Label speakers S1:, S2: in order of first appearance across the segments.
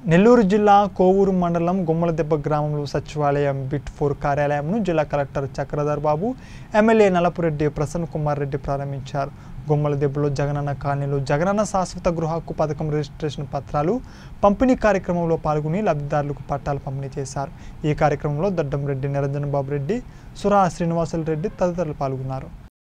S1: నెల్లూరు జిల్లా కోవూరు మండలం గుమ్మలదెబ్బ గ్రామంలో సచివాలయం బిట్ ఫోర్ కార్యాలయంను జిల్లా కలెక్టర్ చక్రధర్ బాబు ఎమ్మెల్యే నలపురెడ్డి ప్రసన్న కుమార్ రెడ్డి ప్రారంభించారు గుమ్మలదెబ్బలో జగనన్న కాలనీలో జగనన్న శాశ్వత గృహ హక్కు పథకం రిజిస్ట్రేషన్ పత్రాలు పంపిణీ కార్యక్రమంలో పాల్గొని లబ్ధిదారులకు పట్టాలు పంపిణీ చేశారు ఈ కార్యక్రమంలో దొడ్డంరెడ్డి నిరంజన్ బాబు రెడ్డి సురా శ్రీనివాసులు రెడ్డి తదితరులు పాల్గొన్నారు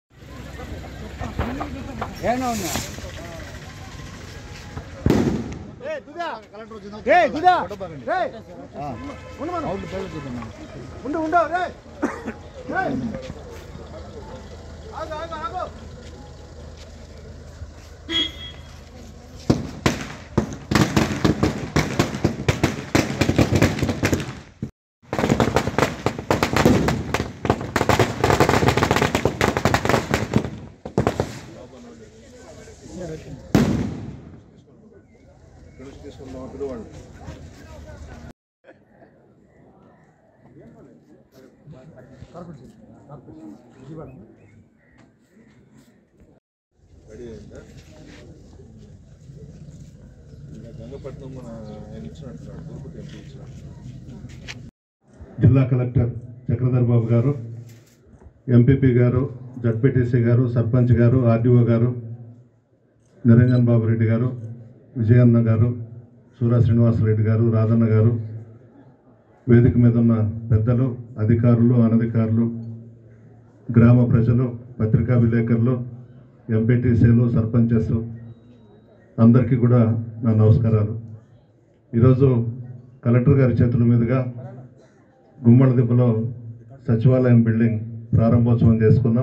S2: గంగపట్నం మన ఆయన ఇచ్చినట్టున్నాడు తిరుపతి ఎంపీ ఇచ్చినట్టు
S3: జిల్లా కలెక్టర్ చక్రధర్ బాబు గారు ఎంపీపీ గారు జడ్పీటీసీ గారు సర్పంచ్ గారు ఆర్డీఓ గారు నిరంజన్ బాబు రెడ్డి గారు విజయన్న గారు సూరా శ్రీనివాసరెడ్డి గారు రాధన్న గారు వేదిక మీద ఉన్న పెద్దలు అధికారులు అనధికారులు గ్రామ ప్రజలు పత్రికా విలేకరులు ఎంపీటీసీలు సర్పంచెస్ అందరికీ కూడా నా నమస్కారాలు ఈరోజు కలెక్టర్ గారి చేతుల మీదుగా గుమ్మడి దిబ్బలో సచివాలయం బిల్డింగ్ ప్రారంభోత్సవం చేసుకున్నాం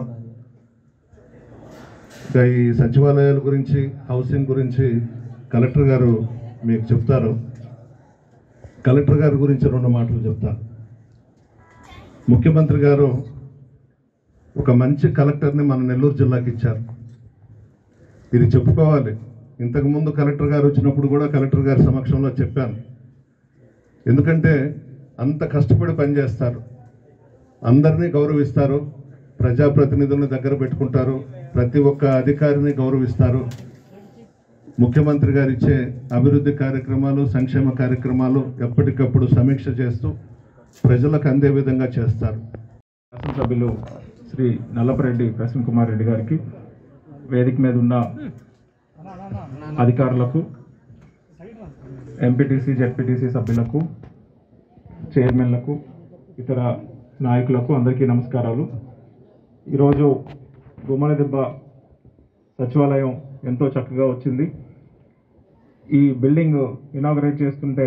S3: ఇంకా ఈ సచివాలయాల గురించి హౌసింగ్ గురించి కలెక్టర్ గారు మీకు చెప్తారు కలెక్టర్ గారి గురించి రెండు మాటలు చెప్తా ముఖ్యమంత్రి గారు ఒక మంచి కలెక్టర్ని మన నెల్లూరు జిల్లాకి ఇచ్చారు ఇది చెప్పుకోవాలి ఇంతకుముందు కలెక్టర్ గారు వచ్చినప్పుడు కూడా కలెక్టర్ గారి సమక్షంలో చెప్పాను ఎందుకంటే అంత కష్టపడి పనిచేస్తారు అందరినీ గౌరవిస్తారు ప్రజాప్రతినిధులను దగ్గర పెట్టుకుంటారు ప్రతి ఒక్క అధికారిని గౌరవిస్తారు ముఖ్యమంత్రి గారు ఇచ్చే అభివృద్ధి కార్యక్రమాలు సంక్షేమ కార్యక్రమాలు ఎప్పటికప్పుడు సమీక్ష చేస్తూ ప్రజలకు అందే విధంగా చేస్తారు
S4: శాసనసభ్యులు శ్రీ నల్లపరెడ్డి ప్రసన్న కుమార్ రెడ్డి గారికి వేదిక మీద ఉన్న అధికారులకు ఎంపీటీసీ జెడ్పీటీసీ సభ్యులకు చైర్మన్లకు ఇతర నాయకులకు అందరికీ నమస్కారాలు ఈరోజు గుమ్మడిదెబ్బ సచివాలయం ఎంతో చక్కగా వచ్చింది ఈ బిల్డింగ్ ఇనాగరేట్ చేస్తుంటే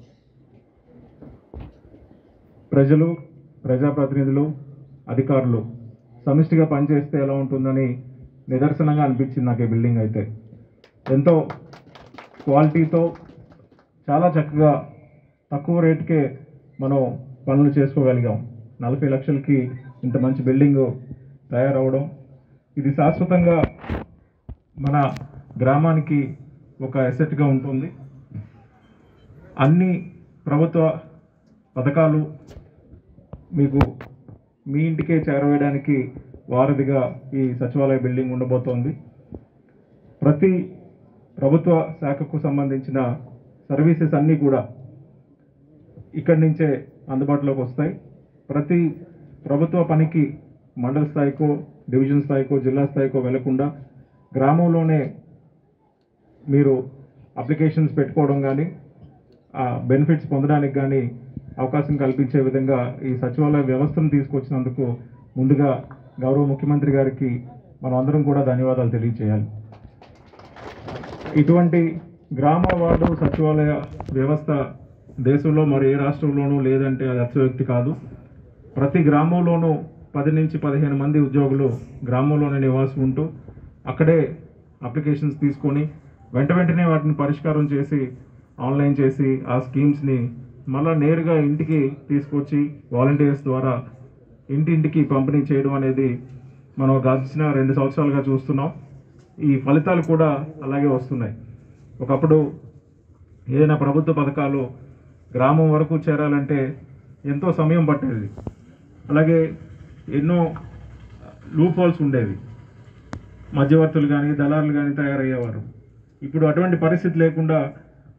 S4: ప్రజలు ప్రజాప్రతినిధులు అధికారులు సమిష్టిగా పనిచేస్తే ఎలా ఉంటుందని నిదర్శనంగా అనిపించింది నాకు ఈ బిల్డింగ్ అయితే ఎంతో క్వాలిటీతో చాలా చక్కగా తక్కువ రేటుకే మనం పనులు చేసుకోగలిగాం నలభై లక్షలకి ఇంత మంచి బిల్డింగ్ తయారవడం ఇది శాశ్వతంగా మన గ్రామానికి ఒక ఎసెట్గా ఉంటుంది అన్ని ప్రభుత్వ పథకాలు మీకు మీ ఇంటికే చేరవేయడానికి వారధిగా ఈ సచివాలయ బిల్డింగ్ ఉండబోతోంది ప్రతి ప్రభుత్వ శాఖకు సంబంధించిన సర్వీసెస్ అన్నీ కూడా ఇక్కడి నుంచే అందుబాటులోకి వస్తాయి ప్రతి ప్రభుత్వ పనికి మండల స్థాయికో డివిజన్ స్థాయికో జిల్లా స్థాయికో వెళ్లకుండా గ్రామంలోనే మీరు అప్లికేషన్స్ పెట్టుకోవడం కానీ బెనిఫిట్స్ పొందడానికి కానీ అవకాశం కల్పించే విధంగా ఈ సచివాలయ వ్యవస్థను తీసుకొచ్చినందుకు ముందుగా గౌరవ ముఖ్యమంత్రి గారికి మనం అందరం కూడా ధన్యవాదాలు తెలియజేయాలి ఇటువంటి గ్రామ వార్డు సచివాలయ వ్యవస్థ దేశంలో మరి ఏ రాష్ట్రంలోనూ లేదంటే అది అతిశయోక్తి కాదు ప్రతి గ్రామంలోనూ పది నుంచి పదిహేను మంది ఉద్యోగులు గ్రామంలోనే నివాసం ఉంటూ అక్కడే అప్లికేషన్స్ తీసుకొని వెంట వెంటనే వాటిని పరిష్కారం చేసి ఆన్లైన్ చేసి ఆ స్కీమ్స్ని మళ్ళా నేరుగా ఇంటికి తీసుకొచ్చి వాలంటీర్స్ ద్వారా ఇంటింటికి పంపిణీ చేయడం అనేది మనం గడిచిన రెండు సంవత్సరాలుగా చూస్తున్నాం ఈ ఫలితాలు కూడా అలాగే వస్తున్నాయి ఒకప్పుడు ఏదైనా ప్రభుత్వ పథకాలు గ్రామం వరకు చేరాలంటే ఎంతో సమయం పట్టేది అలాగే ఎన్నో లూప్ హోల్స్ ఉండేవి మధ్యవర్తులు కానీ దళారులు కానీ తయారయ్యేవారు ఇప్పుడు అటువంటి పరిస్థితి లేకుండా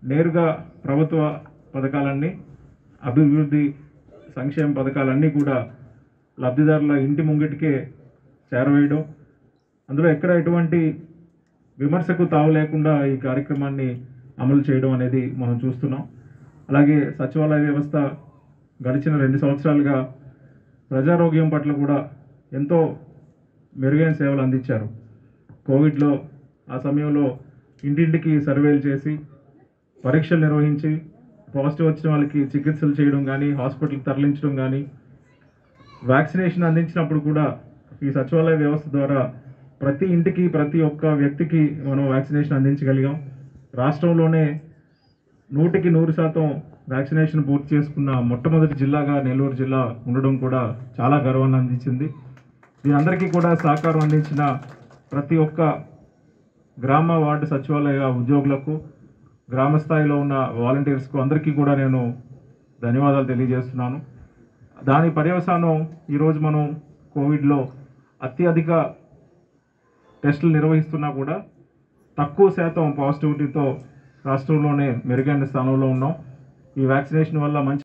S4: నేరుగా ప్రభుత్వ పథకాలన్నీ అభివృద్ధి సంక్షేమ పథకాలన్నీ కూడా లబ్ధిదారుల ఇంటి ముంగిటికే చేరవేయడం అందులో ఎక్కడ ఎటువంటి విమర్శకు తావు లేకుండా ఈ కార్యక్రమాన్ని అమలు చేయడం అనేది మనం చూస్తున్నాం అలాగే సచివాలయ వ్యవస్థ గడిచిన రెండు సంవత్సరాలుగా ప్రజారోగ్యం పట్ల కూడా ఎంతో మెరుగైన సేవలు అందించారు కోవిడ్లో ఆ సమయంలో ఇంటింటికి సర్వేలు చేసి పరీక్షలు నిర్వహించి పాజిటివ్ వచ్చిన వాళ్ళకి చికిత్సలు చేయడం కానీ హాస్పిటల్కి తరలించడం కానీ వ్యాక్సినేషన్ అందించినప్పుడు కూడా ఈ సచివాలయ వ్యవస్థ ద్వారా ప్రతి ఇంటికి ప్రతి ఒక్క వ్యక్తికి మనం వ్యాక్సినేషన్ అందించగలిగాం రాష్ట్రంలోనే నూటికి నూరు శాతం వ్యాక్సినేషన్ పూర్తి చేసుకున్న మొట్టమొదటి జిల్లాగా నెల్లూరు జిల్లా ఉండడం కూడా చాలా గర్వాన్ని అందించింది దీనందరికీ కూడా సహకారం అందించిన ప్రతి ఒక్క గ్రామ వార్డు సచివాలయ ఉద్యోగులకు గ్రామ స్థాయిలో ఉన్న వాలంటీర్స్కు అందరికీ కూడా నేను ధన్యవాదాలు తెలియజేస్తున్నాను దాని పర్యవసానం ఈరోజు మనం కోవిడ్లో అత్యధిక టెస్టులు నిర్వహిస్తున్నా కూడా తక్కువ శాతం పాజిటివిటీతో రాష్ట్రంలోనే మెరుగైన స్థానంలో ఉన్నాం ఈ వ్యాక్సినేషన్ వల్ల మంచి